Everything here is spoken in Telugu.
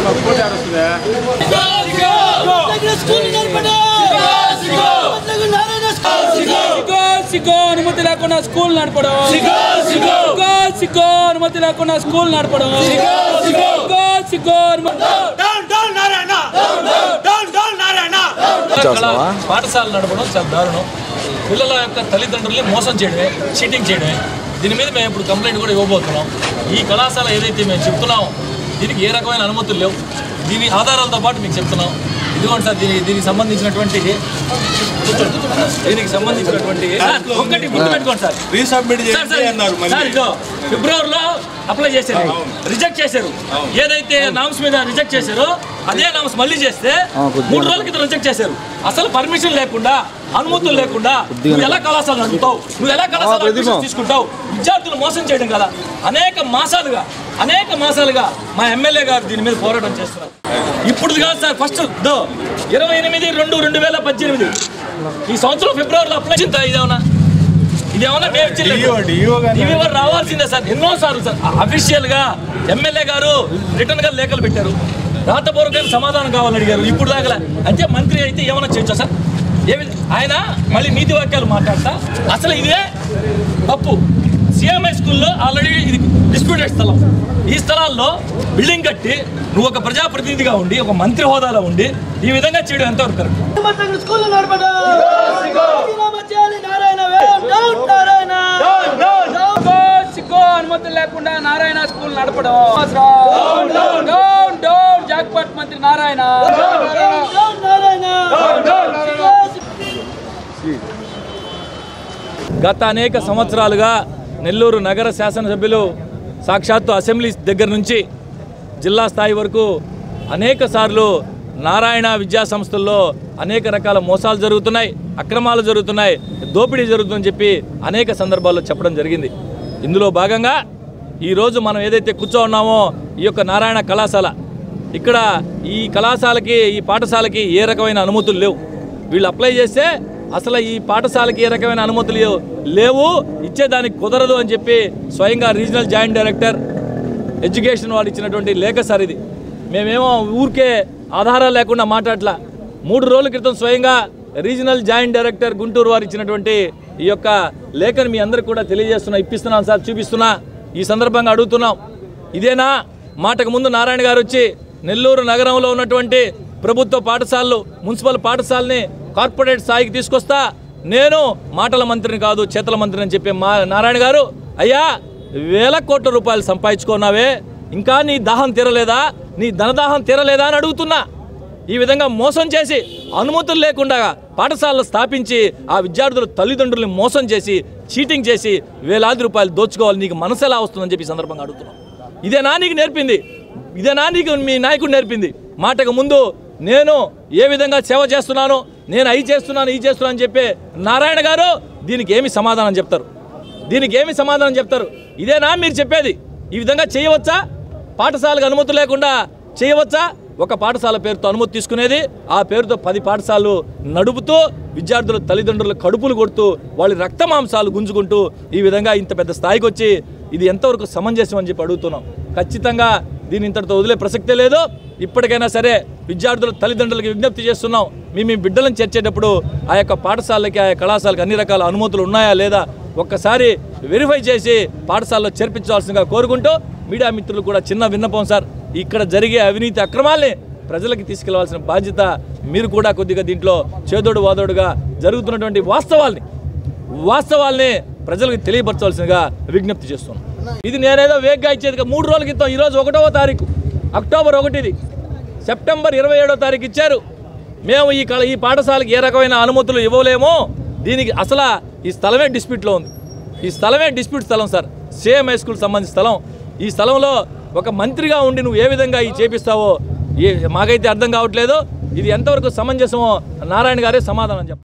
పోటీ ఆడొస్తుందా సిగో సిగో అనుమతి లేకుండా స్కూల్ నడపడం సిగో సిగో అనుమతి లేకుండా స్కూల్ నడపడం సిగో సిగో అనుమతి కళ పాఠశాల నడపడం చాలా దారుణం పిల్లల యొక్క తల్లిదండ్రుల్ని మోసం చేయడమే చీటింగ్ చేయడమే దీని మీద మేము ఇప్పుడు కంప్లైంట్ కూడా ఇవ్వబోతున్నాం ఈ కళాశాల ఏదైతే మేము చెప్తున్నామో దీనికి ఏ రకమైన అనుమతులు లేవు దీని ఆధారాలతో పాటు మీకు చెప్తున్నాం ఇదిగోండి సార్ దీనికి దీనికి సంబంధించినటువంటి కూర్చోండి. దీనికి సంబంధించినటువంటి సార్, ఒక్కటి గుర్తుపెట్టుకోండి sir resubmit sir, sir, sir, ఇదిగో, ఫిబ్రవరిలో అప్లై చేశారు రిజెక్ట్ చేశారు ఏదైతే నామ్స్ మీద రిజెక్ట్ చేశారో అదే నామ్స్ మళ్ళీ చేస్తే మూడు రోజుల క్రితం రిజెక్ట్ చేశారు అసలు పర్మిషన్ లేకుండా అనుమతులు లేకుండా నువ్వు ఎలా కళాశాల నడుపుతావు నువ్వు ఎలా కళాశాల admissions తీసుకుంటావు విద్యార్థులు మోసం చేయడం కదా అనేక మాసాలుగా అనేక మాసాలుగా మా ఎమ్మెల్యే గారు దీని మీద పోరాటం చేస్తున్నారు ఇప్పుడు కాదు సార్ ఫస్ట్ దో ఇరవై ఎనిమిది రెండు రెండు వేల పద్దెనిమిది ఈ సంవత్సరం ఫిబ్రవరిలో అప్లై ఇదేమన్నా ఇదేమన్నా మేము ఇచ్చింది డిఓ గారు ఇవి ఎవరు రావాల్సిందే సార్ ఎన్నో సార్లు సార్ అఫీషియల్ గా ఎమ్మెల్యే గారు రిటర్న్ గా లేఖలు పెట్టారు రాతపూర్వకంగా సమాధానం కావాలని అడిగారు ఇప్పుడు దాకా అంటే మంత్రి అయితే ఏమైనా చేయొచ్చా సార్ ఏమి ఆయన మళ్ళీ నీతి వాక్యాలు మాట్లాడతా అసలు ఇదే తప్పు సిఎంఐ స్కూల్లో ఆల్రెడీ ఇది డిస్ప్యూటెడ్ స్థలం ఈ స్థలాల్లో బిల్డింగ్ కట్టి నువ్వు ఒక ప్రజాప్రతినిధిగా ఉండి ఒక మంత్రి హోదాలో ఉండి ఈ విధంగా చేయడం ఎంతవరకు కరెక్ట్ స్కూల్ నడపడం రాజీనామా చేయాలి నారాయణ వేవ్ డౌన్ నారాయణ సిగో సిగో అనుమతి లేకుండా నారాయణ స్కూల్ నడపడం డౌన్ డౌన్ జాక్పాట్ మంత్రి నారాయణ డౌన్ నారాయణ గత అనేక సంవత్సరాలుగా నెల్లూరు నగర శాసనసభ్యులు సాక్షాత్తు అసెంబ్లీ దగ్గర నుంచి జిల్లా స్థాయి వరకు అనేక సార్లు నారాయణ విద్యా సంస్థల్లో అనేక రకాల మోసాలు జరుగుతున్నాయి అక్రమాలు జరుగుతున్నాయి దోపిడీ జరుగుతుందని చెప్పి అనేక సందర్భాల్లో చెప్పడం జరిగింది ఇందులో భాగంగా ఈరోజు మనం ఏదైతే కూర్చో ఉన్నామో ఈ యొక్క నారాయణ కళాశాల ఇక్కడ ఈ కళాశాలకి ఈ పాఠశాలకి ఏ రకమైన అనుమతులు లేవు వీళ్ళు అప్లై చేస్తే అసలు ఈ పాఠశాలకి ఏ రకమైన అనుమతులు లేవు ఇచ్చేదానికి కుదరదు అని చెప్పి స్వయంగా రీజనల్ జాయింట్ డైరెక్టర్ ఎడ్యుకేషన్ వాళ్ళు ఇచ్చినటువంటి లేఖ సార్ ఇది మేమేమో ఊరికే ఆధారాలు లేకుండా మాట్లాడలా మూడు రోజుల క్రితం స్వయంగా రీజనల్ జాయింట్ డైరెక్టర్ గుంటూరు వారు ఇచ్చినటువంటి ఈ యొక్క లేఖను మీ అందరికి కూడా తెలియజేస్తున్నా ఇప్పిస్తున్నాను సార్ చూపిస్తున్నా ఈ సందర్భంగా అడుగుతున్నాం ఇదేనా మాటకు ముందు నారాయణ గారు వచ్చి నెల్లూరు నగరంలో ఉన్నటువంటి ప్రభుత్వ పాఠశాలలు మున్సిపల్ పాఠశాలని కార్పొరేట్ స్థాయికి తీసుకొస్తా నేను మాటల మంత్రిని కాదు చేతల మంత్రిని అని చెప్పే మా నారాయణ గారు అయ్యా వేల కోట్ల రూపాయలు సంపాదించుకున్నావే ఇంకా నీ దాహం తీరలేదా నీ ధనదాహం తీరలేదా అని అడుగుతున్నా ఈ విధంగా మోసం చేసి అనుమతులు లేకుండా పాఠశాలలు స్థాపించి ఆ విద్యార్థుల తల్లిదండ్రుల్ని మోసం చేసి చీటింగ్ చేసి వేలాది రూపాయలు దోచుకోవాలి నీకు మనసు ఎలా వస్తుందని చెప్పి ఈ సందర్భంగా అడుగుతున్నాం ఇదేనా నీకు నేర్పింది ఇదేనా నీకు మీ నాయకుడు నేర్పింది మాటకు ముందు నేను ఏ విధంగా సేవ చేస్తున్నాను నేను అయి చేస్తున్నాను ఈ చేస్తున్నాను అని చెప్పి నారాయణ గారు దీనికి ఏమి సమాధానం చెప్తారు దీనికి ఏమి సమాధానం చెప్తారు ఇదేనా మీరు చెప్పేది ఈ విధంగా చేయవచ్చా పాఠశాలకు అనుమతి లేకుండా చేయవచ్చా ఒక పాఠశాల పేరుతో అనుమతి తీసుకునేది ఆ పేరుతో పది పాఠశాలలు నడుపుతూ విద్యార్థుల తల్లిదండ్రుల కడుపులు కొడుతూ వాళ్ళ రక్త మాంసాలు గుంజుకుంటూ ఈ విధంగా ఇంత పెద్ద స్థాయికి వచ్చి ఇది ఎంతవరకు సమంజసం అని చెప్పి అడుగుతున్నాం ఖచ్చితంగా దీని ఇంతటితో వదిలే ప్రసక్తే లేదు ఇప్పటికైనా సరే విద్యార్థుల తల్లిదండ్రులకి విజ్ఞప్తి చేస్తున్నాం మీ మీ బిడ్డలను చేర్చేటప్పుడు ఆ యొక్క పాఠశాలకి ఆ యొక్క కళాశాలకి అన్ని రకాల అనుమతులు ఉన్నాయా లేదా ఒక్కసారి వెరిఫై చేసి పాఠశాలలో చేర్పించాల్సిందిగా కోరుకుంటూ మీడియా మిత్రులు కూడా చిన్న విన్నపం సార్ ఇక్కడ జరిగే అవినీతి అక్రమాల్ని ప్రజలకి తీసుకెళ్లవలసిన బాధ్యత మీరు కూడా కొద్దిగా దీంట్లో చేదోడు వాదోడుగా జరుగుతున్నటువంటి వాస్తవాల్ని వాస్తవాల్ని ప్రజలకు తెలియపరచవలసిందిగా విజ్ఞప్తి చేస్తున్నాం ఇది నేనేదో వేగ్గా ఇచ్చేది కాదు. మూడు రోజుల క్రితం ఈరోజు ఒకటవ తారీఖు అక్టోబర్ ఒకటిది సెప్టెంబర్ ఇరవై ఏడో తారీఖు ఇచ్చారు మేము ఈ కళ ఈ పాఠశాలకి ఏ రకమైన అనుమతులు ఇవ్వలేమో దీనికి అసలు ఈ స్థలమే డిస్ప్యూట్లో ఉంది ఈ స్థలమే డిస్ప్యూట్ స్థలం సార్ సేమ్ హై స్కూల్ సంబంధించిన స్థలం ఈ స్థలంలో ఒక మంత్రిగా ఉండి నువ్వు ఏ విధంగా ఈ చేపిస్తావో ఏ మాకైతే అర్థం కావట్లేదు ఇది ఎంతవరకు సమంజసమో నారాయణ గారే సమాధానం చెప్పారు